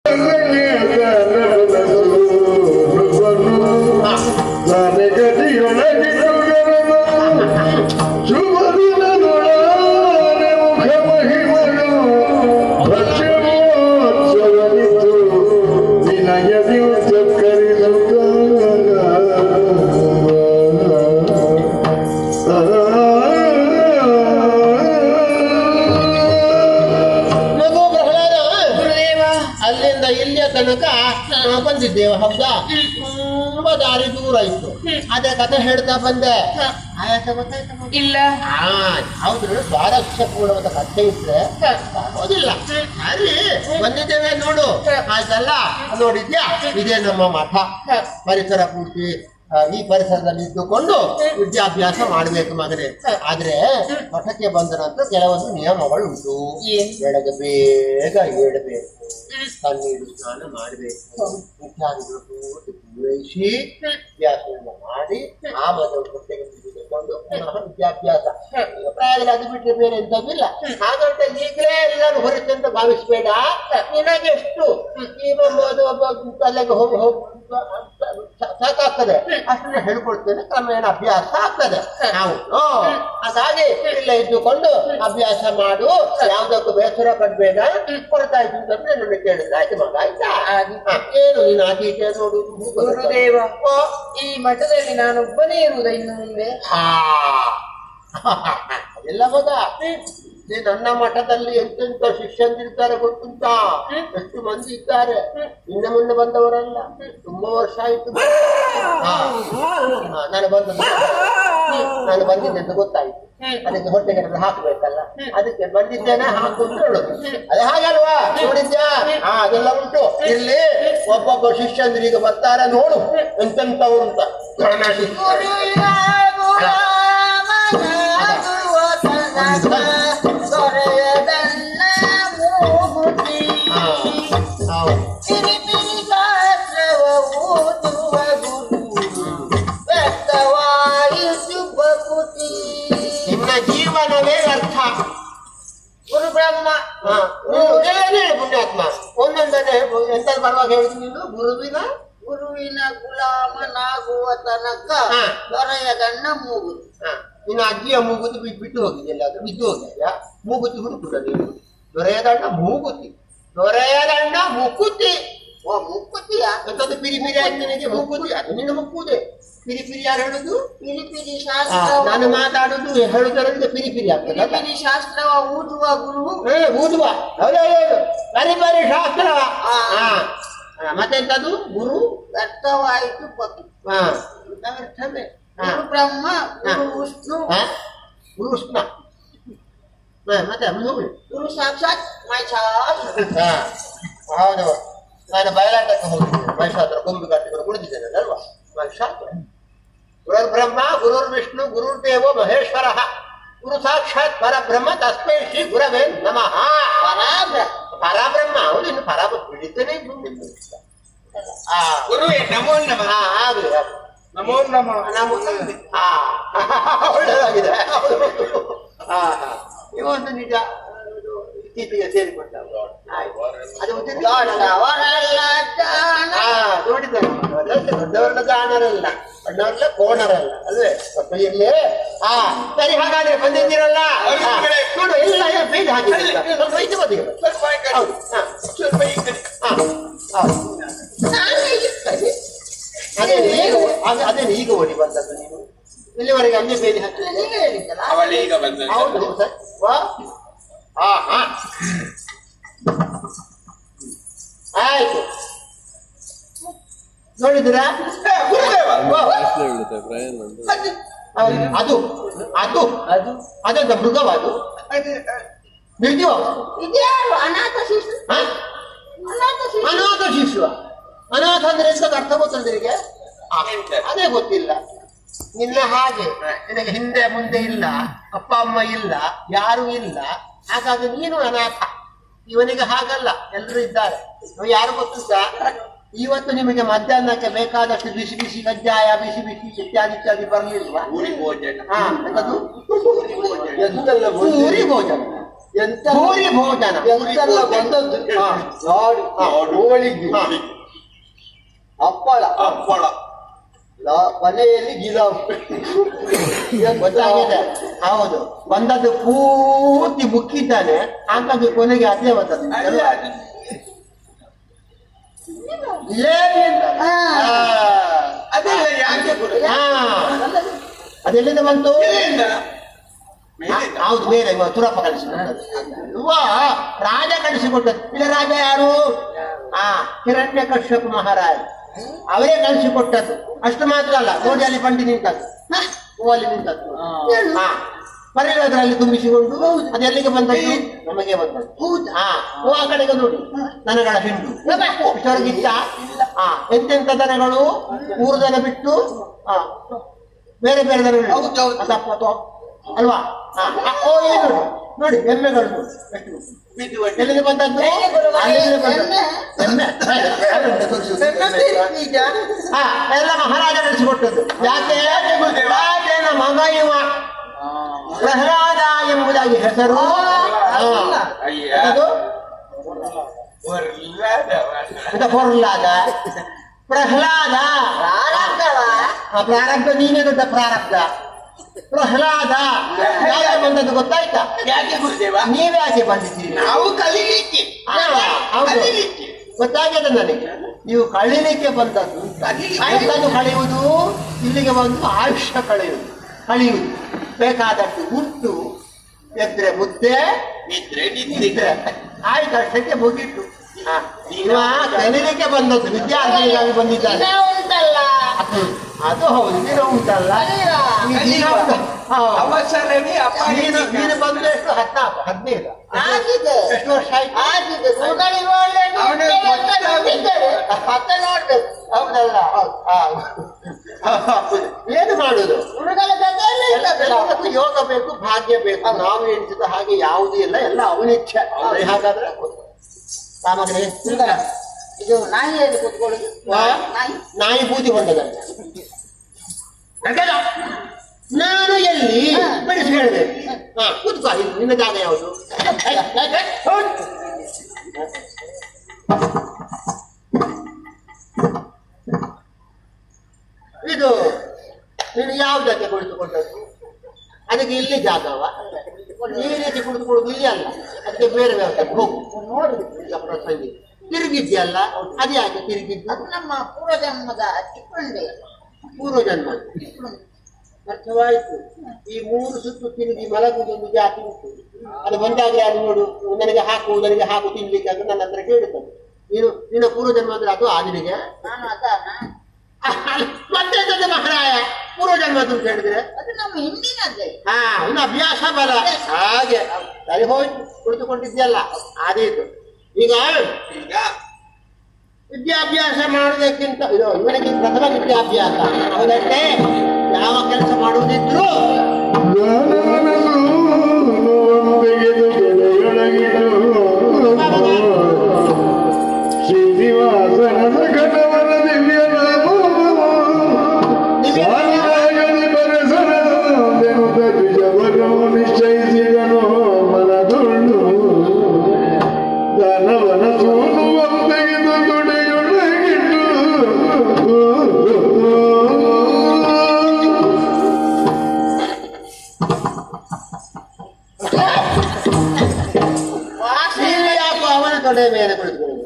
ಮಗು ಪ್ರಹ್ಲಾದ ಗುರುದೇವ ಅಲ್ಲಿಂದ ಇಲ್ಲಿಯ ತನಕ ನಾವು ಬಂದಿದ್ದೇವೆ ಹೌದಾ ತುಂಬಾ ದಾರಿ ದೂರ ಇತ್ತು ಅದೇ ಕಥೆ ಹೇಳ್ತಾ ಬಂದೆ ಆಯಾಸ ಗೊತ್ತಾಯ್ತಾ ಮಗು? ಇಲ್ಲ ಆ, ಹೌದು ಸ್ವಾರಸ್ಯಪೂರ್ಣವಾದ ಕಥೆ ಇದ್ರೆ ಆಗೋದಿಲ್ಲ ಸರಿ ಬಂದಿದ್ದೇವೆ ನೋಡು ಆಯ್ತಲ್ಲ ನೋಡಿದ್ಯಾ ಇದೇ ನಮ್ಮ ಮಠ ಪರಿಸರ ಪೂರ್ತಿ ಆ, ಈ ಪರಿಸರದಲ್ಲಿ ಇದ್ದುಕೊಂಡು ವಿದ್ಯಾಭ್ಯಾಸ ಮಾಡಬೇಕು ಮಗನೇ ಆದ್ರೆ ಮಠಕ್ಕೆ ಬಂದ ನಂತರ ಕೆಲವೊಂದು ನಿಯಮಗಳು ಉಂಟು ಏನು? ಬೆಳಗ್ಗೆ ಬೇಗ ಏಳಬೇಕು ಕಣ್ಣೀರು ಸ್ನಾನ ಮಾಡಬೇಕು ಮುಖ್ಯಾದಿಗಳು ಪೂರ್ತಿ ಪೂರೈಸಿ ವಿದ್ಯಾಭ್ಯಾಸವನ್ನು ಮಾಡಿ ಆ ಮೊದಲು ಹೊಟ್ಟೆಗೆ ತೆಗೆದುಕೊಂಡು ಪುನಃ ವಿದ್ಯಾಭ್ಯಾಸ ಈಗ ಪ್ರಾಯದಲ್ಲಿ ಅದು ಬಿಟ್ಟರೆ ಬೇರೆ ಎಂತದಿಲ್ಲ ಹಾಗಂತ ಈಗಲೇ ಎಲ್ಲರೂ ಹೊರತು ಅಂತ ಭಾವಿಸ್ಬೇಡ ನಿನಗೆಷ್ಟು ಈಗ ಒಂದು ಒಬ್ಬ ಅಲ್ಲಿಗೆ ಹೋಗಿ ಹೋಗಿ ಸಾಕಾಗ್ತದೆ ಅಷ್ಟನ್ನ ಹೇಳ್ಕೊಡ್ತೇನೆ ಕ್ರಮೇಣ ಅಭ್ಯಾಸ ಆಗ್ತದೆ ನಾವು ಓ, ಹಾಗಾಗಿ ಇಲ್ಲ ಇದ್ದುಕೊಂಡು ಅಭ್ಯಾಸ ಮಾಡು ಯಾವ್ದಕ್ಕೂ ಬೇಸರ ಪಡ್ಬೇಡ ಕೊರತಾಯ್ತು ಅಂತಂದ್ರೆ ನನ್ನ ಕೇಳಿದ್ರೆ ಆಯ್ತು ಮಗ ಆಯ್ತಾ ಹ, ಏನು ನೀನು ಆಚೆ ಈಚೆ ನೋಡುದು ಗುರುದೇವ ಓ, ಈ ಮಠದಲ್ಲಿ ನಾನೊಬ್ಬನೇ ಇರುವುದ ಇನ್ನು ಮುಂದೆ ಆ. ಎಲ್ಲ ಮಗ ಈ ನನ್ನ ಮಠದಲ್ಲಿ ಎಂತೆಂತ ಶಿಷ್ಯಂದಿರ್ತಾರೆ ಗೊತ್ತುಂಟಾ ಎಷ್ಟು ಮಂದಿ ಇದ್ದಾರೆ ಇನ್ನ ಮುಂದೆ ಬಂದವರಲ್ಲ ತುಂಬಾ ವರ್ಷ ಆಯ್ತು ಹಾ. ಹಾ, ನಾನು ಬಂದದ್ದು ನಾನು ಬಂದಿದ್ದೆ ಅಂತ ಗೊತ್ತಾಯ್ತು ಅದಕ್ಕೆ ಹೊಟ್ಟೆಗೆ ಏನಾದ್ರು ಹಾಕ್ಬೇಕಲ್ಲ ಅದಕ್ಕೆ ಬಂದಿದ್ದೇನೆ ಹಾಕು ಅಂತ ಹೇಳೋದು ಅದೇ ಹಾಗಲ್ವಾ ನೋಡಿದ್ಯಾ ಹಾ ಅದೆಲ್ಲ ಉಂಟು ಇಲ್ಲಿ ಒಬ್ಬೊಬ್ಬ ಶಿಷ್ಯಂದ್ರು ಈಗ ಬರ್ತಾರೆ ನೋಡು ಎಂತೆಂತವ್ರು ಅಂತ ನನ್ನ ಶಿಷ್ಯ ಹಾ ಹೌದು ನಿನ್ನ ಜೀವನವೇ ವ್ಯರ್ಥ ಗುರು ಬ್ರಹ್ಮ ಹಾ, ನೀನು ಏನೇ ಹೇಳು ಪುಣ್ಯಾತ್ಮ ಒಂದೊಂದನ್ನೇ ಎಂತ ಬರುವಾಗ ಹೇಳಿದ್ರು ನೀನು ಗುರುವಿನ ಗುರುವಿನ ಗುಲಾಮನಾಗುವ ತನಕ ಹಾ. ದೊರೆಯ ಗಣ್ಣ ಮೂಗು ಹಾ, ನಿನ್ನ ಅಜ್ಜಿಯ ಮೂಗುತಿ ಬಿಟ್ಟು ಬಿಟ್ಟು ಹೋಗಿದೆ ಎಲ್ಲಾದ್ರೂ ಬಿದ್ದು ಹೋಗಿದ್ಯಾ ಮೂಗುತಿ ಹುಡುಕುದ ನೀನು ದೊರೆಯದಣ್ಣ ಮೂಗುತಿ ದೊರೆಯದಣ್ಣ ಮುಕುತಿ ಓ ಮುಕ್ಕುತಿಯ ಎಂತದ್ದು ಪಿರಿ ಪಿರಿ ಆಯ್ತು ನಿನಗೆ ಮುಕುತಿ ಅದು ನಿನ್ನ ಮುಕ್ಕುದೆ ಪಿರಿ ಪಿರಿ ಯಾರು ಹೇಳುದು ಪಿರಿ ಪಿರಿ ಆ, ಶಾಸ್ತ್ರ ನಾನು ಮಾತಾಡುದು ಹೇಳುದರಿಂದ ಪಿರಿ ಪಿರಿ ಆಗ್ತದೆ ಪಿರಿ ಪಿರಿ ಶಾಸ್ತ್ರವ ಊದುವ ಗುರು ಏ ಊದುವ ಹೌದೌದು ಬರಿ ಬರಿ ಶಾಸ್ತ್ರ ಆ. ಹಾ ಹಾ, ಮತ್ತೆಂತದು ಗುರು ವ್ಯರ್ಥವಾಯಿತು ಪತಿ ಹಾ ವ್ಯರ್ಥವೇ ಹಾ. ಗುರು ಬ್ರಹ್ಮ ಗುರು ಹಾ. ವಿಷ್ಣು ಹಾ? ಗುರು ಉಷ್ಣ ಹಾ, ಮತ್ತೆ ಮುಂದೆ ಹೋಗ್ಲಿ ಗುರು ಸಾಕ್ಷಾತ್ ಮೈಸಾಸ್ ಹಾ ಹೌದು ನಾನು ಬಯಲಾಟಕ್ಕೆ ಹೋಗಿದ್ದೇನೆ ಮಹಿಷಾತ್ರ ಕೊಂಬು ಕಟ್ಟಿಕೊಂಡು ಕುಳಿತಿದ್ದೇನೆ ಅಲ್ವಾ ಮಹಿಷಾತ್ರ ಗುರುರ್ ಬ್ರಹ್ಮ ಗುರುರ್ ವಿಷ್ಣು ಗುರುರ್ ದೇವೋ ಮಹೇಶ್ವರ ಗುರು ಸಾಕ್ಷಾತ್ ಪರಬ್ರಹ್ಮ ತಸ್ಮೈ ಶ್ರೀ ಗುರವೇ ನಮಃ ಪರಾಬ್ರ ಪರಬ್ರಹ್ಮ ಹೌದು ಇನ್ನು ಪರಬ್ರಹ್ಮ ಹಿಡಿತೇನೆ ಆ ಗುರುವೇ ನಮೋ ನಮಃ ಹಾ ಆಗ್ಲಿ ಆಗ್ಲಿ. ನಮೋ ನಮಃ ನಾವು ಹಾ ಒಳ್ಳೆದಾಗಿದೆ ಹಾ ಹಾ ಇವೊಂದು ನಿಜ ಇದು ಇತ್ತೀಚೆಗೆ ಸೇರಿಕೊಂಡ ಅದು ಉದ್ದಿದ್ದು ದೊಡ್ಡವರಲ್ಲ ಜಾಣ ಹಾ ನೋಡಿದ್ದಾರೆ ದೊಡ್ಡವರನ್ನ ಜಾಣರಲ್ಲ ಸಣ್ಣವರಲ್ಲ ಕೋಣರಲ್ಲ ಅಲ್ವೇ ಸ್ವಲ್ಪ ಇರ್ಲಿ ಹಾ ಸರಿ ಹಾಗಾದ್ರೆ ಬಂದಿದ್ದೀರಲ್ಲ ಹಾ, ನೋಡು ಎಲ್ಲ ಬೇಗ ಹಾಕಿದೆ ಸ್ವಲ್ಪ ಈಚೆ ಬದಿಗೆ ಬನ್ನಿ. ಸ್ವಲ್ಪ ಈ ಕಡೆ, ಹೌದು ಹಾ ಸ್ವಲ್ಪ ಈ ಕಡೆ. ಹಾ ಹೌದು ನಾನು ಇರ್ತೇನೆ. ಅದೇ ಈಗ ಅದೇ- ಅದೇ ಈಗ ಓಡಿ ಬಂದದ್ದು ನೀವು ಇಲ್ಲಿವರೆಗೆ ಅಲ್ಲೇ ಬೇಲಿ ಹಾಕಿದ್ರೆ ನೀವೇ ಹೇಳಿದ್ದಲ್ಲ ಅವಳೀಗ ಬಂದ ಹೌದು ಸರ್ ವಾ ಹಾ ಹಾ ಆಯ್ತು ನೋಡಿದ್ದೀರಾ ಗುರುದೇವ ಹೇಳುತ್ತೆ ಪ್ರಯಾಣ ಅಂತ ಹೌದು. ಅದು ಅದು ಅದು ಅದೆಂತ ಮೃಗವ ಅದು ನಿರ್ಜೀವ ಇದ್ಯಾರು ಅನಾಥ ಶಿಶು ಹಾ? ಅನಾಥ ಶಿಶು ಅನಾಥ ಶಿಶು ಅನಾಥ ಅಂದ್ರೆ ಎಂತ ಅರ್ಥ ಗೊತ್ತಲ್ಲ ನಿನಗೆ ಆ, ಅದೇ ಗೊತ್ತಿಲ್ಲ ನಿನ್ನ ಹಾಗೆ ನಿನಗೆ ಹಿಂದೆ ಮುಂದೆ ಇಲ್ಲ ಅಪ್ಪ ಅಮ್ಮ ಇಲ್ಲ ಯಾರು ಇಲ್ಲ ಹಾಗಾಗಿ ನೀನು ಅನಾಥ ಇವನಿಗೆ ಹಾಗಲ್ಲ ಎಲ್ಲರೂ ಇದ್ದಾರೆ ನಾವು ಯಾರು ಗೊತ್ತುಂಟಾ ಇವತ್ತು ನಿಮಗೆ ಮಧ್ಯಾಹ್ನಕ್ಕೆ ಬೇಕಾದಷ್ಟು ಬಿಸಿ ಬಿಸಿ ಕಜ್ಜಾಯ ಬಿಸಿ ಬಿಸಿ ಇತ್ಯಾದಿ ಇತ್ಯಾದಿ ಬರಲಿಲ್ವಾ ಊರಿ ಭೋಜನ ಹಾ ಎಂತದು? ಪೂರಿ ಭೋಜನ ಎಂತ ಭೂರಿ ಭೋಜನ ಎಂತೆಲ್ಲ ಬಂದದ್ದು ಹಾ. ಲಾಡು ಲಾಡು. ಹೋಳಿಗೆ ಹಾ. ಹಪ್ಪಳ ಹಪ್ಪಳ ಲಾ- ಮನೆಯಲ್ಲಿ ಗಿಲಾವ್ ಗೊತ್ತಾಗಿದೆ ಹೌದು ಬಂದದ್ದು ಪೂರ್ತಿ ಮುಕ್ಕಿದ್ದಾನೆ ಹಾಗಾಗಿ ಕೊನೆಗೆ ಅದೇ ಬಂದದ್ದು ಅಲ್ಲ, ಅದು ಲೇವಿ ಅಂತ. ಹಾ. ಅದೆಲ್ಲ ಯಾಕೆ ಕೊಡುದು? ಹಾ. ಅದೆಲ್ಲಿಂದ ಬಂತು ಎಲ್ಲಿಂದ? ಮೇಲಿಂದ? ಹೌದು ಬೇರೆ ಇವ ತುರಪ್ಪ ಕಳಿಸಿಕೊಟ್ಟದ್ದು ಅಲ್ವಾ ರಾಜ ಕಳಿಸಿಕೊಟ್ಟದ್ದು ಇಲ್ಲ ರಾಜ ಯಾರು ಆ ಹಿರಣ್ಯ ಕಶ್ಯಪ ಮಹಾರಾಜ ಅವರೇ ಕಳಿಸಿಕೊಟ್ಟದ್ದು ಅಷ್ಟು ಮಾತ್ರ ಅಲ್ಲ ನೋಡಿ ಅಲ್ಲಿ ಬಂಡಿ ನಿಂತದ್ದು ಹ, ಹೂ ಅಲ್ಲಿ ನಿಂತದ್ದು ಹಾ ಪರಿಣಾಮದಲ್ಲಿ ತುಂಬಿಸಿಕೊಂಡು ಅದೆಲ್ಲಿಗೆ ಬಂದದ್ದು ನಮಗೆ ಬಂದದ್ದು ಹಾ ಹೂ ಆ ಕಡೆಗೆ ನೋಡಿ ದನಗಳ ಹಿಂಡು ಇಷ್ಟವರೆಗಿತ್ತ ಹಾ ಎಂತೆಂತ ದನಗಳು ಮೂರು ದನ ಬಿಟ್ಟು ಹಾ ಬೇರೆ ಬೇರೆ ದನಗಳು ಹೌದು, ಹೌದು. ಅದಪ್ಪ ತೋ- ಅಲ್ವಾ ಹಾ ಆ, ಓ ಏನು ನೋಡಿ. ನೋಡಿ ಎಮ್ಮೆಗಳು ನೋಡಿ. ಎಷ್ಟು ಬಿದ್ದು ಬಂಡಿ. ಎಲ್ಲಿಗೆ ಬಂದದ್ದು ಅಲ್ಲಿಂದ ಬಂದದ್ದು ಎಮ್ಮೆ ಹಾ ಎಲ್ಲ ಮಹಾರಾಜ ಕಳಿಸಿಕೊಟ್ಟದ್ದು ಯಾಕೆ ರಾಜನ ಮಗ ಇವ ಪ್ರಹ್ಲಾದ ಎಂಬುದಾಗಿ ಹೆಸರು ಹಾ. ಅಯ್ಯ. ಅದು ಒರ್ಲಾದವ. ಅಂತ ಪ್ರಹ್ಲಾದ ಪ್ರಹ್ಲಾದ ಪ್ರಾರಂಭವ ಆ ಪ್ರಾರಬ್ಧ ನೀನೇ ದೊಡ್ಡ ಪ್ರಾರಬ್ಧ ಪ್ರಹ್ಲಾದ ಯಾಕೆ ಬಂದದ್ದು ಗೊತ್ತಾಯ್ತಾ ಯಾಕೆ ಗುರುದೇವ ನೀವೇ ಯಾಕೆ ಬಂದಿದ್ದೀರಿ ನಾವು ಕಲೀಲಿಕ್ಕೆ ಹಾ, ಹೌದು ಕಲೀಲಿಕ್ಕೆ ಗೊತ್ತಾಗಿದೆ ನನಗೆ ನೀವು ಕಳೀಲಿಕ್ಕೆ ಬಂದದ್ದು ಎಂತದ್ದು ಕಳೆಯುವುದು ಇಲ್ಲಿಗೆ ಬಂದು ಆಯುಷ್ಯ ಕಳೆಯುವುದು ಕಳೆಯುವುದು ಬೇಕಾದಷ್ಟು ಉಂಟು ಎದ್ರೆ ಮುದ್ದೆ ನಿದ್ರೆ ನಿದ್ರೆ ನಿದ್ರೆ ಆಯ್ತು ಅಷ್ಟಕ್ಕೆ ಮುಗಿತು ಹಾ, ಇವ ಕಲೀಲಿಕ್ಕೆ ಬಂದದ್ದು ವಿದ್ಯಾರ್ಥಿಗಳಿಗಾಗಿ ಬಂದಿದ್ದಾನೆ ದಿನ ಉಂಟಲ್ಲ ಹ್ಮ್. ಅದು ಹೌದು ದಿನ ಉಂಟಲ್ಲ ಕಲೀರಾ? ಈ ದಿನ ಉಂಟು. ಹೌದು. ಅವಸರವೇ ಅಪಾಯ ನೀನು ನೀನು ಬಂದು ಎಷ್ಟು ಹದಿನಾಲ್ಕು ಹದಿನೈದು ಆಗಿದೆ ಎಷ್ಟು ವರ್ಷ ಆಯ್ತು ಆಗಿದೆ ಗುರುಗಳಿಗೆ ಒಳ್ಳೆ ಅವನೇ ನಿದ್ದೆ ಅಂತ ಗೊತ್ತಾಗ- ನಂಬಿದ್ದಾರೆ. ಮತ್ತೆ ನೋಡ್ಬೇಕು ಹೌದಲ್ಲ ಹೌದು. ಹಾ. ಏನು ಮಾಡುದು ಗುರುಗಳ ಜೊತೆಯಲ್ಲಿ ಎಲ್ಲ ಎಲ್ಲದಕ್ಕೂ ಯೋಗ ಬೇಕು ಭಾಗ್ಯ ಬೇಕು ನಾವು ಎಣಿಸಿದ ಹಾಗೆ ಯಾವುದೂ ಇಲ್ಲ ಎಲ್ಲ ಅವನಿಚ್ಛೆ ಅವನಿಗೆ ಹಾಗಾದ್ರೆ ಸಾಮಗ್ರಿ ಇದು ನಾಯಿಯಲ್ಲಿ ಕೂತ್ಕೊಳ್ಳುದು ವಾ? ನಾಯಿ ನಾಯಿ ಬೂದಿ ಹೊಂದದಂತೆ ನಾನು ಎಲ್ಲಿ ಹಾ. ಬಿಡಿಸಿ ಹೇಳ್ಬೇಕು ಹಾ ಕೂತ್ಕೋ ಇದು ನಿನ್ನ ಜಾಗ ಯಾವುದು ಹೌದ್. ಇದು ನೀನು ಯಾವುದಕ್ಕೆ ಕುಳಿತುಕೊಂಡದ್ದು ಅದಕ್ಕೆ ಇಲ್ಲಿ ಜಾಗವ ಈ ರೀತಿ ಕುಳಿತುಕೊಳ್ಳೋದು ಇಲ್ಲಿ ಅಲ್ಲ ಅದಕ್ಕೆ ಬೇರೆ ವ್ಯವಸ್ಥೆ ಹೋಗು ನೋಡಿ ಈಗ ಪ್ರಸಂಗಿ ತಿರುಗಿದ್ಯಲ್ಲ ಅದು ಯಾಕೆ ತಿರುಗಿದ್ದು ಅದು ನಮ್ಮ ಪೂರ್ವಜನ್ಮದ ಚಿಕ್ಕಂಡೆ ಪೂರ್ವ ಜನ್ಮ ಅರ್ಥವಾಯಿತು ಈ ಮೂರು ಸುತ್ತು ತಿರುಗಿ ಮಲಗುವುದೊಂದು ಜಾತಿ ಉಂಟು ಅದು ಬಂದಾಗ ಅದು ನೋಡು ನನಗೆ ಹಾಕು ನನಗೆ ಹಾಕು ತಿನ್ಲಿಕ್ಕೆ ಅಂತ ನನ್ನ ಹತ್ರ ಕೇಳುತ್ತದೆ ನೀನು ನಿನ್ನ ಪೂರ್ವ ಜನ್ಮ ಅಂದ್ರೆ ಅದು ಆ ನಿನಗೆ ನಾನು ಅದಾನ ಮತ್ತೆ ಎಂತದ್ದು ಮಹಾರಾಯ ಪೂರ್ವ ಜನ್ಮ ಅಂತ ಹೇಳಿದ್ರೆ ಅದು ನಮ್ಮ ಹಿಂದಿನದ್ದೇ ಹಾ ಇನ್ನು ಅಭ್ಯಾಸ ಬಲ ಹಾಗೆ ಸರಿ ಹೋಯ್ತು ಕುಳಿತುಕೊಂಡಿದ್ಯಲ್ಲ ಆದೀತು ಈಗ ಈಗ ವಿದ್ಯಾಭ್ಯಾಸ ಮಾಡುವುದಕ್ಕಿಂತ ಇದು ಇವನಿಗೆ ಪ್ರಥಮ ವಿದ್ಯಾಭ್ಯಾಸ ಹೌದಷ್ಟೇ ಯಾವ ಕೆಲಸ ಮಾಡುವುದಿದ್ರು ಶ್ರೀನಿವಾಸನ ಕಟವರ ದಿವ್ಯ ನಿಶ್ಚಯಿಸಿದನು ಮನದುಂಡು ದಾನವನ ಸೋನುವ ತೆಗೆದು ತುಡಿಯೊಳಗಿಟ್ಟು ನೀನು ಯಾಕೋ ಅವನ ತೊಡೆ ಮೇಲೆ ಕುಳಿತುಕೊಳ್ಳುವುದು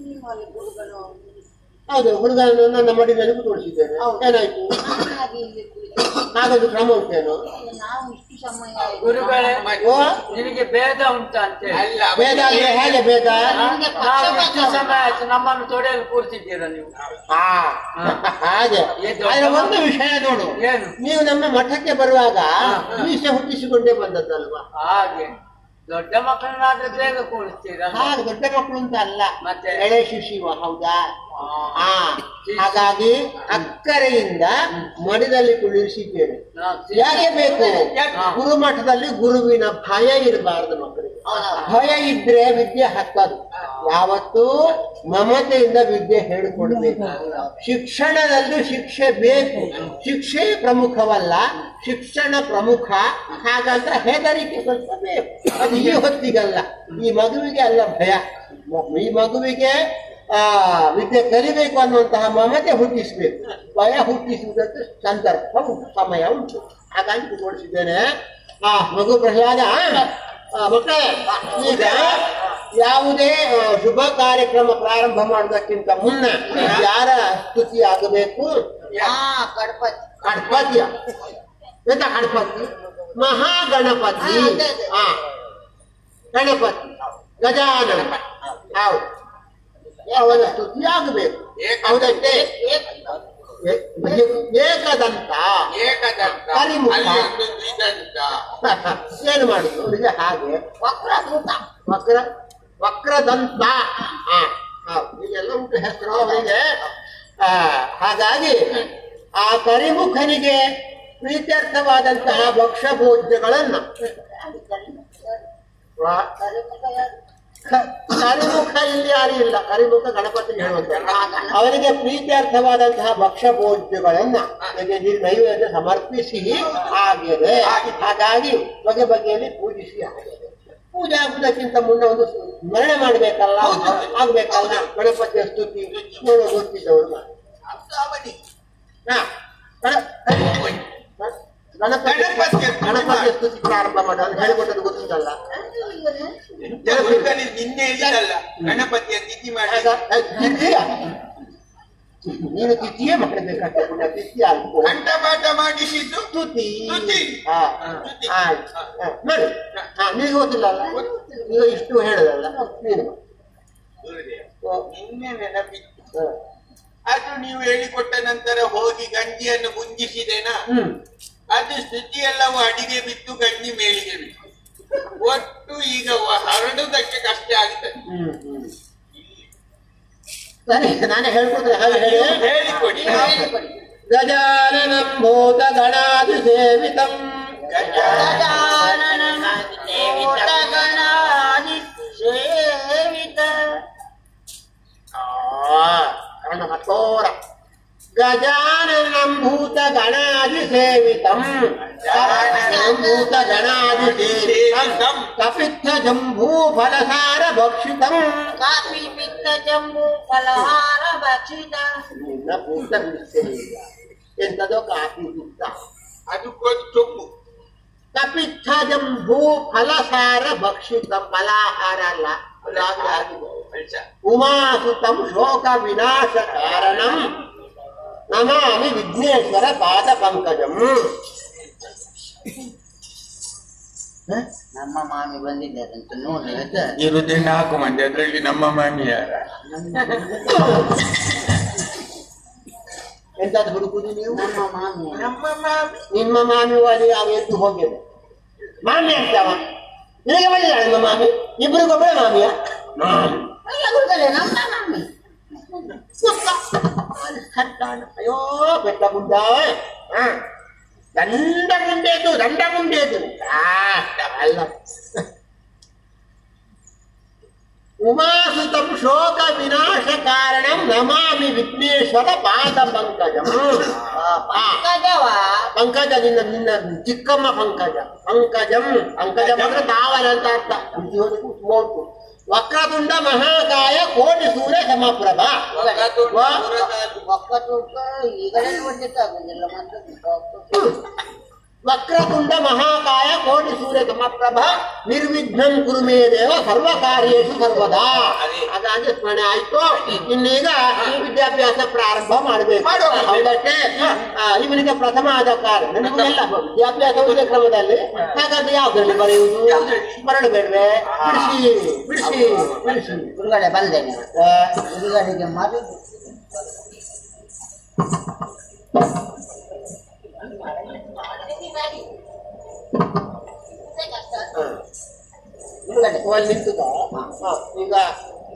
ಹೌದು ಹುಡುಗ ನನ್ನ ಮಡಿನಲ್ಲಿ ಕೂತ್ಕೊಳಿಸಿದ್ದೇನೆ ಏನಾಯ್ತು ನಾನಾಗಿ ಇಲ್ಲಿ ಕುಳಿತು. ಹಾಗೊಂದು ಕ್ರಮ ಉಂಟೇನು ನಾವು ಇಷ್ಟು ಸಮಯ ಗುರುಗಳೇ ಓ ನಿನಗೆ ಭೇದ ಉಂಟಾ ಅಂತ ಹೇಳಿ ಅಲ್ಲ ಭೇದ ಅಂದ್ರೆ ಹೇಗೆ ಭೇದ ನಿಮ್ಗೆ ನಾವು ಪಕ್ಷಪಾತ ಇಷ್ಟು ಸಮಯ ಆಯ್ತು ನಮ್ಮನ್ನು ತೊಡೆಯಲ್ಲಿ ಕೂರ್ತಿದ್ದೀರಾ ನೀವು ಹಾ ಹಾಗೆ ಏನು? ಆದ್ರೆ ಒಂದು ವಿಷಯ ನೋಡು ಏನು ನೀವು ನಮ್ಮ ಮಠಕ್ಕೆ ಬರುವಾಗ ಹಾ. ಮೀಸೆ ಹುಟ್ಟಿಸಿಕೊಂಡೇ ಬಂದದ್ದಲ್ವಾ ಹಾಗೆ ದೊಡ್ಡ ಮಕ್ಕಳನ್ನಾದ್ರೆ ಬೇಗ ಕೂರಿಸ್ತೀರಾ ಹಾಗೆ ದೊಡ್ಡ ಮಕ್ಕಳು ಅಂತ ಅಲ್ಲ ಮತ್ತೆ? ಎಳೆ ಶಿಶಿವ ಹೌದಾ ಆ ಹಾಗಾಗಿ ಅಕ್ಕರೆಯಿಂದ ಮಡಿದಲ್ಲಿ ಕುಳ್ಳಿರಿಸಿದ್ದೇನೆ ಯಾಕೆ ಬೇಕು ಗುರುಮಠದಲ್ಲಿ ಗುರುವಿನ ಭಯ ಇರಬಾರದು ಮಕ್ಕಳಿಗೆ ಭಯ ಇದ್ರೆ ವಿದ್ಯೆ ಹತ್ತದು ಯಾವತ್ತೂ ಮಮತೆಯಿಂದ ವಿದ್ಯೆ ಹೇಳಿಕೊಡ್ಬೇಕು ಶಿಕ್ಷಣದಲ್ಲಿ ಶಿಕ್ಷೆ ಬೇಕು ಶಿಕ್ಷೆ ಪ್ರಮುಖವಲ್ಲ ಶಿಕ್ಷಣ ಪ್ರಮುಖ ಹಾಗಂತ ಹೆದರಿಕೆ ಸ್ವಲ್ಪ ಬೇಕು ಅದು ಈ ಹೊತ್ತಿಗಲ್ಲ ಈ ಮಗುವಿಗೆ ಅಲ್ಲ ಭಯ ಮ- ಈ ಮಗುವಿಗೆ ಆ ವಿದ್ಯೆ ಕಲಿಬೇಕು ಅನ್ನುವಂತಹ ಮಮತೆ ಹುಟ್ಟಿಸ್ಬೇಕು ಭಯ ಹುಟ್ಟಿಸುವುದಕ್ಕೆ ಸಂದರ್ಭ ಉಂಟು ಸಮಯ ಉಂಟು ಹಾಗಾಗಿ ಕೂಡಿಸಿದ್ದೇನೆ ಆ ಮಗು ಪ್ರಹ್ಲಾದ ಆ, ಮಕ್ಕಳೇ ಈಗ ಯಾವುದೇ ಆ, ಶುಭ ಕಾರ್ಯಕ್ರಮ ಪ್ರಾರಂಭ ಮಾಡೋದಕ್ಕಿಂತ ಮುನ್ನ ಯಾರ ಸ್ತುತಿ ಆಗಬೇಕು ಹಾ ಗಣಪತಿ ಗಣಪತಿಯ ಎಂತ ಗಣಪತಿ ಮಹಾಗಣಪತಿ ಹಾ, ಅದೇ, ಅದೇ. ಹಾ ಗಣಪತಿ ಗಜಾನನ ಹೌದು ಅವನ ಸ್ತುತಿ ಆಗಬೇಕು ಹೌದಷ್ಟೇ ಏ- ಏಕದಂತ ಏಕದಂತ ಕರಿಮುಖ. ಅಲ್ಲಿ ಒಂದು ದ್ವಿದಂತ ಏನು ಮಾಡುದು ಅವರಿಗೆ ಹಾಗೆ ವಕ್ರಕೃತ ವಕ್ರ ವಕ್ರದಂತ ಹಾ ಹೌದು. ಹೀಗೆಲ್ಲ ಉಂಟು ಹೆಸರು ಅವರಿಗೆ ಆ, ಹಾಗಾಗಿ ಆ ಕರಿಮುಖನಿಗೆ ಪ್ರೀತ್ಯರ್ಥವಾದಂತಹ ಭಕ್ಷ್ಯಭೋಜ್ಯಗಳನ್ನ ವಾ- ಕ- ಕರಿಮುಖ ಇಲ್ಲಿ ಯಾರು ಇಲ್ಲ ಕರಿಮುಖ ಗಣಪತಿಗೆ ಹೇಳುವಂತ ಅವರಿಗೆ ಪ್ರೀತ್ಯರ್ಥವಾದಂತಹ ಭಕ್ಷ್ಯಭೋಜ್ಯಗಳನ್ನ ಅದಕ್ಕೆ ನೀರು ನೈವೇದ್ಯ ಸಮರ್ಪಿಸಿ ಆಗಿದೆ ಹಾಗಾಗಿ ಬಗೆ ಬಗೆಯಲ್ಲಿ ಪೂಜಿಸಿ ಆಗಿದೆ ಪೂಜೆ ಆಗುವುದಕ್ಕಿಂತ ಮುನ್ನ ಒಂದು ಸ್ಮರಣೆ ಮಾಡ್ಬೇಕಲ್ಲ ಆಗ್ಬೇಕಲ್ಲ ಗಣಪತಿಯ ಸ್ತುತಿ ನೋಡೋ ಗೊತ್ತಿದ್ದವರು ಮಾಡಿ. ಅವನಿ ಹಾ, ಗಣ- ಗಣಪತಿ ಗಣಪತಿಯ ಸ್ತುತಿ ಗಣಪತಿಯ ಸ್ತುತಿ ಪ್ರಾರಂಭ ಮಾಡೋದು ಹೇಳಿಕೊಟ್ಟದ್ದು ಗೊತ್ತಿದ್ದಲ್ಲ ಗುರುಗಳಲ್ಲಿ ನಿನ್ನೆ ಇದ್ದಲ್ಲ ಗಣಪತಿಯ ತಿಥಿ ಮಾಡಿ ಆಗ ತಿಥಿಯ ನೀನು ತಿಥಿಯೇ ಮಾಡಬೇಕಂತ ಪುಣ್ಯ ತಿಥಿ ಆಯ್ತು ಕಂಠಪಾಠ ಮಾಡಿಸಿದ್ದು ಸ್ತುತಿ ಸ್ತುತಿ. ಹಾ ಸ್ತುತಿ. ಆಯ್ತು ಹಾ, ಮಾಡು ಹಾ ನಿನಗೆ ಗೊತ್ತಿಲ್ಲಲ್ಲ ಈಗ ಇಷ್ಟು ಹೇಳದಲ್ಲ ನೀನು ಮಾಡು. ಗುರುದೇವ, ಓ, ನಿನ್ನೆ ನೆನಪಿತ್ತು ಹಾ. ಅದು ನೀವು ಹೇಳಿಕೊಟ್ಟ ನಂತರ ಹೋಗಿ ಗಂಜಿಯನ್ನು ಗುಂಜಿಸಿದೇನಾ ಹ್ಮ್ ಅದು ಸ್ಥಿತಿ ಎಲ್ಲವೂ ಅಡಿಗೆ ಬಿತ್ತು ಗಂಜಿ ಮೇಲಿಗೆ ಬಿತ್ತು ಒಟ್ಟು ಈಗ ವ- ಹರಡುವುದಕ್ಕೆ ಕಷ್ಟ ಆಗಿದೆ ಹ್ಮ್ ಹ್ಮ್ ಸರಿ ನಾನೇ ಹೇಳ್ಕೊಡ್ತೀನಿ ಹಾಗೆ ಹೇಳಿ ಹೇಳಿಕೊಡಿ ಹೇಳಿಕೊಡಿ ಗಜಾನನಂ ಭೂತ ಗಣಾದಿ ಸೇವಿತಂ ಗಜಾನನ ಭೂತಗಣಾದಿ ಸೇವಿತ ಕರ್ಣ ಕಠೋರ ಗಜಾನನಂ ಭೂತ ಗಣಾದಿ ಸೇವಿತಂ ಗಜಾನನಂ ಭೂತ ಗಣಾದಿ ಸೇವಿತಂ ಕಪಿತ್ಥ ಜಂಬೂ ಫಲಸಾರ ಭಕ್ಷಿತಂ ಕಾಪಿ ಪಿತ್ತ ಜಂಬೂ ಫಲಹಾರ ಭಕ್ಷಿತ ನಿನ್ನ ಭೂತ ನಿಶ್ಚಯ ಎಂತದೋ ಕಾಫಿ ಪಿತ್ತ ಅದು ಕೊಟ್ಟು ಚೊಂಬು ಕಪಿತ್ಥ ಜಂಬೂ ಫಲಸಾರ ಭಕ್ಷಿತ ಫಲಾಹಾರ ಅಲ್ಲ ಅದಾಗ್ಲೇ ಆಗಿದೆ ಕಳ್ಸ. ಉಮಾಸುತಂ ಶೋಕ ವಿನಾಶ ಕಾರಣಂ ನಮಾಮಿ ವಿಘ್ನೇಶ್ವರ ಪಾದ ಪಂಕಜಂ ನಮ್ಮ ಮಾಮಿ ಬಂದಿದ್ದಾರಂತ ನೋಡಿ ಆಯ್ತಾ? ಇರುದೇ ನಾಲ್ಕು ಮಂದಿ ಅದರಲ್ಲಿ ನಮ್ಮ ಮಾಮಿ ಯಾರ ಎಂತದ್ದು ಹುಡುಕುದು ನೀವು ನಮ್ಮ ಮಾಮಿ ನಮ್ಮ ಮಾಮಿ ನಿಮ್ಮ ಮಾಮಿ ವಾಲಿ ಅವ ಎದ್ದು ಹೋಗಿದೆ ಮಾಮಿ ಅಂತವ ನಿನಗೆ ಬಂದಿಲ್ಲ ನಿಮ್ಮ ಮಾಮಿ ಇಬ್ಬರಿಗೊಬ್ಬರೇ ಮಾಮಿಯ ಅಯ್ಯ ಗುರುಗಳೇ ನಮ್ಮ ಮಾಮಿ ಅಯ್ಯೋ ಬೆಟ್ಟ ಗುಡ್ಡ ಹ. ದಂಡ ಗುಂಡೇದು ದಂಡ ಗುಂಡೇದು ಆ, ಅಲ್ಲ ಉಮಾಸುತಂ ಶೋಕ ವಿನಾಶ ಕಾರಣಂ ನಮಾಮಿ ವಿಘ್ನೇಶ್ವರ ಪಾದ ಪಂಕಜಂ ಆ, ಗಜವ ಪಂಕಜ ನಿನ್ನ ನಿನ್ನ ಚಿಕ್ಕಮ್ಮ ಪಂಕಜ ಪಂಕಜಂ ಪಂಕಜ ಅಂದ್ರೆ ತಾವನ ಅಂತ ಅರ್ಥ ಉದ್ಯೋಗಕ್ಕೂ ಉಂಟು ವಕ್ರತುಂಡ ಮಹಾಕಾಯ ಕೋಟಿ ಸೂರ್ಯ ಸಮಪ್ರಭ ಒಕ್ಕಟ್ಟು ಈಗಲೇ ನೋಡ್ಲಿಕ್ಕಾಗುದಿಲ್ಲ ಮತ್ತೆ ವಕ್ರತುಂಡ ಮಹಾಕಾಯ ಕೋಟಿ ಸೂರ್ಯ ಸಮಪ್ರಭ ನಿರ್ವಿಘ್ನಂ ಕುರು ಮೇ ದೇವ ಸರ್ವ ಕಾರ್ಯೇಶು ಸರ್ವದಾ ಹಾಗಾಗಿ ಸ್ಮರಣೆ ಆಯ್ತು ಇನ್ನೀಗ ವಿದ್ಯಾಭ್ಯಾಸ ಪ್ರಾರಂಭ ಮಾಡಬೇಕು ಮಾಡುವ. ಹೌದಷ್ಟೇ ಆ, ಇವನಿಗೆ ಪ್ರಥಮ ಆದ ಕಾರಣ ನಿಮಗೆಲ್ಲ ವಿದ್ಯಾಭ್ಯಾಸ ಒಂದೇ ಕ್ರಮದಲ್ಲಿ ಹಾಗಾದ್ರೆ ಯಾವ್ದ್ರಲ್ಲಿ ಬರೆಯುವುದು ಮರಳು ಬೇಡವೆ ಬಿಡಿಸಿ ಬಿಡಿಸಿ ಬಿಡಿಸಿ ಗುರುಗಳೇ ಬಂದೇನೆ ಆ, ಗುರುಗಳಿಗೆ ಮರು ಹ. ಗುರುಗಳೇ ಅಲ್ಲಿ ನಿಂತುದ ಹ, ಈಗ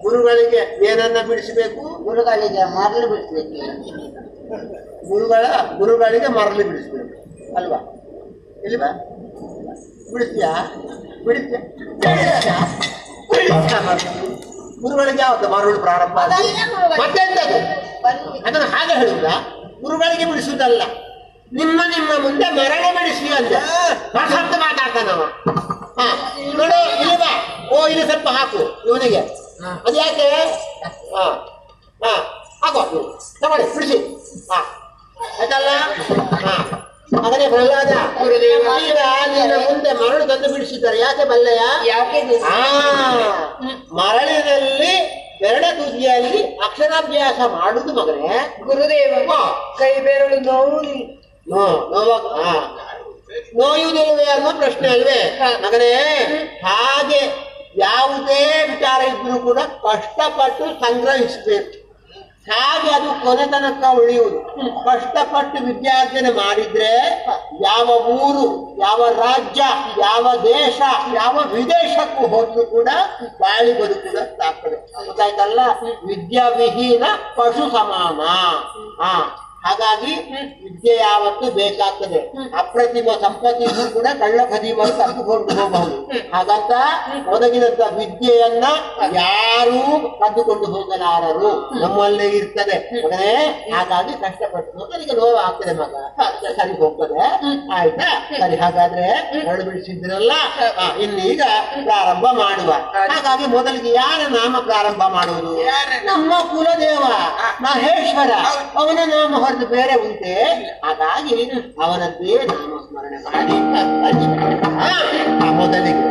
ಗುರುಗಳಿಗೆ ಏನನ್ನ ಬಿಡಿಸಬೇಕು ಗುರುಗಳಿಗೆ ಮರಳು ಬಿಡಿಸ್ಲಿಕ್ಕೆ ಗುರುಗಳ ಗುರುಗಳಿಗೆ ಮರಳಿ ಬಿಡಿಸ್ಬೇಕು ಅಲ್ವಾ ಇಲ್ವಾ ಬಿಡಿಸ್ತೀಯಾ ಬಿಡಿಸ್ತೀಯ ಬಿಡಿಸ್ತೀಯಾ? ಬಿಡಿಸ್ತೀಯಾ ಮರಳು? ಗುರುಗಳಿಗೆ ಯಾವತ್ತು ಮರಳು ಪ್ರಾರಂಭ ಆದ್ದು? ಮತ್ತೆಂತದ್ದು ಅದನ್ನು ಹಾಗೆ ಹೇಳುದ ಗುರುಗಳಿಗೆ ಬಿಡಿಸುವುದಲ್ಲ ನಿಮ್ಮ ನಿಮ್ಮ ಮುಂದೆ ಮರಳಿ ಬಿಡಿಸಿ ಅಂತ ಶಬ್ದ ಮಾತಾಡ್ತಾನವ ಹಾ ನೋಡು ಇಲ್ಲಿ ಬಾ ಓ ಇಲ್ಲಿ ಸ್ವಲ್ಪ ಹಾಕು ಇವನಿಗೆ ಅದು ಯಾಕೆ ಹಾ ಹಾ ಹಾಕೋ ನೀವು. ತಗೊಳ್ಳಿ ಬಿಡಿಸಿ ಹಾ ಆಯ್ತಲ್ಲ ಹಾ ಅದನ್ನೇ ಪ್ರಹ್ಲಾದ ಈಗ ನಿನ್ನ ಮುಂದೆ ಮರಳು ತಂದು ಬಿಡಿಸಿದ್ದಾರೆ ಯಾಕೆ ಬಲ್ಲೆಯ ಯಾಕೆ ಆ ಮರಳಿನಲ್ಲಿ ಬೆರಳ ತುದಿಯಲ್ಲಿ ಅಕ್ಷರಾಭ್ಯಾಸ ಮಾಡುದು ಮಗನೇ ಗುರುದೇವ ಹಾ. ಕೈ ಬೆರಳು ನೋವು ನೋ ನೋವಾಗ ಹಾ ನೋಯುವುದಿಲ್ವೇ ಅನ್ನೋ ಪ್ರಶ್ನೆ ಅಲ್ವೇ ಮಗನೇ ಹಾಗೆ ಯಾವುದೇ ವಿಚಾರ ಇದ್ರೂ ಕೂಡ ಕಷ್ಟಪಟ್ಟು ಸಂಗ್ರಹಿಸಬೇಕು ಹಾಗೆ ಅದು ಕೊನೆ ತನಕ ಉಳಿಯುವುದು ಕಷ್ಟಪಟ್ಟು ವಿದ್ಯಾರ್ಜನೆ ಮಾಡಿದ್ರೆ ಯಾವ ಊರು ಯಾವ ರಾಜ್ಯ ಯಾವ ದೇಶ ಯಾವ ವಿದೇಶಕ್ಕೂ ಹೋದ್ರು ಕೂಡ ಬಾಳಿ ಬದುಕುವುದಕ್ಕಾಗ್ತದೆ ಗೊತ್ತಾಯ್ತಲ್ಲ ವಿದ್ಯಾವಿಹೀನ ಪಶು ಸಮಾನ ಹಾ ಹಾಗಾಗಿ ವಿದ್ಯೆ ಯಾವತ್ತು ಬೇಕಾಗ್ತದೆ ಅಪ್ರತಿಮ ಸಂಪತ್ತಿಗೂ ಕೂಡ ಕಳ್ಳ ಖದೀಮರು ಕರೆದುಕೊಂಡು ಹೋಗಬಹುದು ಹಾಗಂತ ಒದಗಿದಂತ ವಿದ್ಯೆಯನ್ನ ಯಾರೂ ಕದ್ದುಕೊಂಡು ಹೋಗಲಾರರು ನಮ್ಮಲ್ಲೇ ಇರ್ತದೆ ಮಗನೇ ಹಾಗಾಗಿ ಕಷ್ಟಪಟ್ಟು ಮಗನಿಗೆ ನೋವು ಆಗ್ತದೆ ಮಗ ಸರಿ ಹೋಗ್ತದೆ ಆಯ್ತಾ ಸರಿ ಹಾಗಾದ್ರೆ ಎರಡು ಬಿಡಿಸಿದ್ರಲ್ಲ ಆ, ಇನ್ನೀಗ ಪ್ರಾರಂಭ ಮಾಡುವ ಹಾಗಾಗಿ ಮೊದಲಿಗೆ ಯಾರ ನಾಮ ಪ್ರಾರಂಭ ಮಾಡುವುದು ಯಾರ ನಾಮ? ನಮ್ಮ ಕುಲದೇವ ಮಹೇಶ್ವರ ಅವನ ನಾಮ ಹೊರತು ಬೇರೆ ಉಂಟೆ ಹಾಗಾಗಿ ಅವನದ್ದೇ ನಾಮಸ್ಮರಣೆ ಮಾಡಿ ಹಾ, ಆ ಮೊದಲಿಗೆ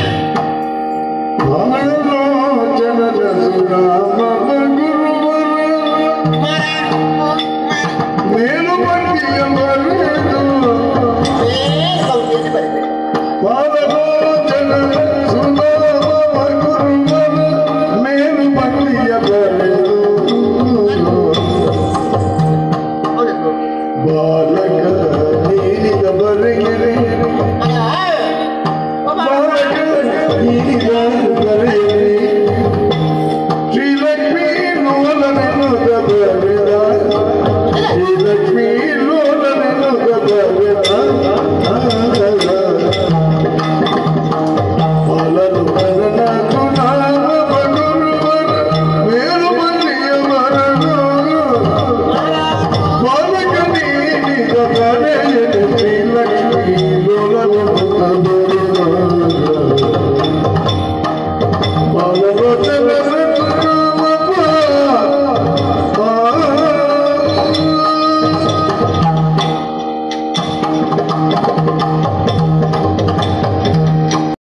ಆಲೋಚನದ ಸುರಾಮದ ಗುರುವರ ಮರ, ಮೇಲುಪಟ್ಟಿಯ ಬರೆದು ಏ ಕವಿತೆಯಲ್ಲಿ ಬರೀಬೇಕು. ಪಾದಲೋಚನದ ಸುಧಾಮವ ಗುರುವರ ಮೇಲುಪಟ್ಟಿಯ ಬರೆದು ಅವನದ್ದು. ಬಾಲಕ ನೀಡಿದ ಬರೆಗಿರಿ ಮಗ, ಒಬ್ಬ ಬಾಲಕ ನೀಡಿದ ಬರೆಗಿರಿ ಶ್ರೀಲಕ್ಷ್ಮೀ ಲೋಲನೆನುದ ಬರೆದ ಶ್ರೀಲಕ್ಷ್ಮೀ ಲೋಲನೆನುದ ಬರೆದ ಪಾಲನು ಕರಣ ಸುನಾಮ ಗುರುವರ ಮೇಲುಪಲ್ಲಿಯ ಮರಳು ಬಾಲಕ ನೀಡಿದ ಬರೆದ